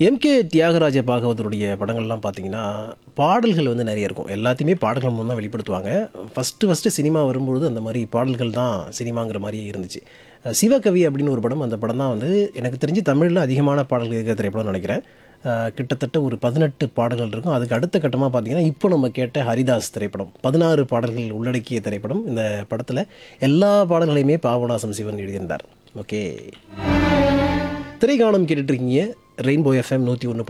MK Thyagaraja பாகவதருடைய படங்கள்லாம் பார்த்தீங்கன்னா பாடல்கள் வந்து நிறைய இருக்கும் எல்லாத்தையுமே பாடல்கள் மூலம் தான் வெளிப்படுத்துவாங்க ஃபஸ்ட்டு ஃபஸ்ட்டு சினிமா வரும்பொழுது அந்த மாதிரி பாடல்கள் தான் சினிமாங்கிற மாதிரியே இருந்துச்சு அஹ் சிவகவி அப்படின்னு ஒரு படம் அந்த படம் தான் வந்து எனக்கு தெரிஞ்சு தமிழில் அதிகமான பாடல்கள் இருக்கிற திரைப்படம் நினைக்கிறேன் அஹ் கிட்டத்தட்ட ஒரு பதினெட்டு பாடல்கள் இருக்கும் அதுக்கு அடுத்த கட்டமாக பார்த்தீங்கன்னா இப்போ நம்ம கேட்ட ஹரிதாஸ் திரைப்படம் பதினாறு பாடல்கள் உள்ளடக்கிய திரைப்படம் இந்த படத்தில் எல்லா பாடல்களையுமே பாபநாசம் சிவன் எழுதியிருந்தார் ஓகே திரைக்காணம் கேட்டுட்டு இருக்கீங்க ரெயின்போ எஃப்எம் நூற்றி ஒன்று